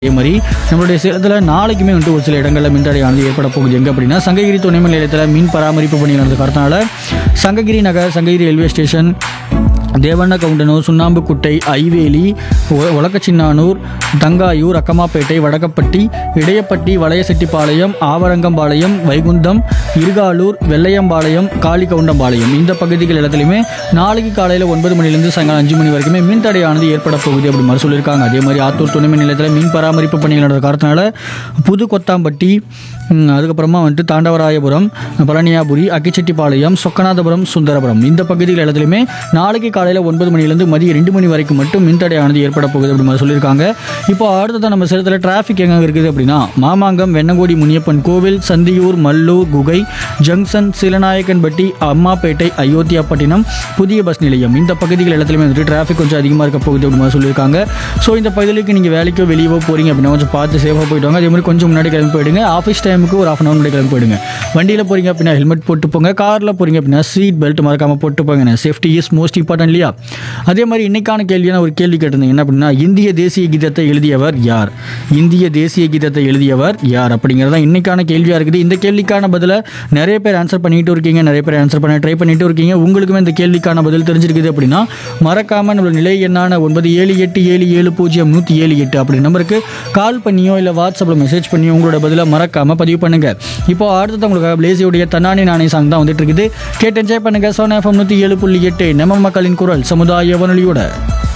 அதே மாதிரி நம்மளுடைய சேலத்தில் நாளைக்குமே வந்துட்டு ஒரு சில இடங்களில் மின்தடையானது ஏற்பட போகுது எங்கே அப்படின்னா சங்ககிரி துணைமின் நிலையத்தில் மின் பராமரிப்பு பணி நடந்த காரணத்தினால சங்ககிரி நகர் சங்ககிரி ரயில்வே ஸ்டேஷன் தேவண்ண கவுண்டனூர் சுண்ணாம்புக்குட்டை ஐவேலி ஒ- ஒலக்கச்சின்னானூர் தங்காயூர் அக்கமாப்பேட்டை வடகப்பட்டி இடையப்பட்டி வளையசெட்டிப்பாளையம் ஆவரங்கம்பாளையம் வைகுந்தம் இருகாலூர் வெள்ளையம்பாளையம் காளிகவுண்டம்பாளையம் இந்த பகுதிகள் இடத்துலையுமே நாளைக்கு காலையில் ஒன்பது மணிலேருந்து சாயங்காலம் அஞ்சு மணி வரைக்குமே மின்தடையானது ஏற்பட போகுது அப்படி மாதிரி சொல்லியிருக்காங்க அதே மாதிரி ஆத்தூர் துணைமின் நிலையத்தில் மின் பராமரிப்பு பணிகள் நடந்த காரணத்தினால புது கொத்தாம்பட்டி ம், அதுக்கப்புறமா வந்துட்டு தாண்டவராயபுரம் பழனியாபுரி அக்கிச்செட்டிப்பாளையம் சொக்கநாதபுரம் சுந்தரபுரம் இந்த பகுதிகள் இடத்துலையுமே நாளைக்கு காலையில் ஒன்பது மணிலேருந்து மதியம் ரெண்டு மணி வரைக்கும் மட்டும் மின்தடையானது ஏற்பட போகுது அப்படி மாதிரி சொல்லியிருக்காங்க இப்போ அடுத்ததான் நம்ம சேலத்தில் டிராஃபிக் எங்கே இருக்குது அப்படின்னா மாமாங்கம் வெண்ணங்கோடி முனியப்பன் கோவில் சந்தியூர் மல்லூர் குகை ஜங்ஷன் சிலநாயக்கன்பட்டி அம்மாப்பேட்டை அயோத்தியாப்பட்டினம் புதிய பஸ் நிலையம் இந்த பகுதிகள் இடத்துலையுமே வந்துட்டு டிராஃபிக் கொஞ்சம் அதிகமாக இருக்க போகுது அப்படி மாதிரி சொல்லியிருக்காங்க ஸோ இந்த பகுதிக்கு நீங்கள் வேலைக்கோ வெளியவோ போகிறீங்க அப்படின்னா கொஞ்சம் பார்த்து சேஃபாக போயிட்டு வாங்க அதே மாதிரி கொஞ்சம் முன்னாடி கிளம்பி போயிடுங்க ஆஃபீஸ் டைமுக்கு ஒரு ஆஃப் அன் அவர் முன்னாடி கிளம்பி போயிடுங்க வண்டியில் போகிறீங்க அப்படின்னா ஹெல்மெட் போட்டு போங்க காரில் போகிறீங்க அப்படின்னா சீட் பெல்ட் மறக்காமல் போட்டு போங்க சேஃப்டி இஸ் மோஸ்ட் இம்பார்ட்டன்ட் இல்லையா அதே மாதிரி இன்னைக்கான கேள்வியான ஒரு கேள்வி கேட்டிருந்தீங்க என்ன அப்படின்னா இந்திய தேசிய கீதத்தை எழுதியவர் யார் இந்திய தேசிய கீதத்தை எழுதியவர் யார் அப்படிங்கிறது தான் இன்னைக்கான கேள்வியாக இருக்குது இந்த கேள்விக்கான பதிலை நிறைய பேர் ஆன்சர் பண்ணிட்டு இருக்கீங்க நிறைய பேர் ஆன்சர் பண்ண ட்ரை பண்ணிட்டு இருக்கீங்க உங்களுக்குமே இந்த கேள்விக்கான பதில் தெரிஞ்சிருக்குது அப்படின்னா மறக்காம நம்மளோட நிலை எண்ணான ஒன்பது ஏழு எட்டு ஏழு ஏழு பூஜ்ஜியம் நூற்றி ஏழு எட்டு அப்படி நம்பருக்கு கால் பண்ணியோ இல்லை வாட்ஸ்அப்பில் மெசேஜ் பண்ணியோ உங்களோட பதிலை மறக்காம பதிவு பண்ணுங்க இப்போ அடுத்தது உங்களுக்கு பிளேசியோடைய தன்னானி நானே சாங் தான் வந்துட்டு இருக்குது கேட்டு என்ஜாய் பண்ணுங்க சோனா எஃப்எம் நூற்றி ஏழு புள்ளி எட்டு நம்ம மக்களின் குரல் சமுதாய வானொலியோட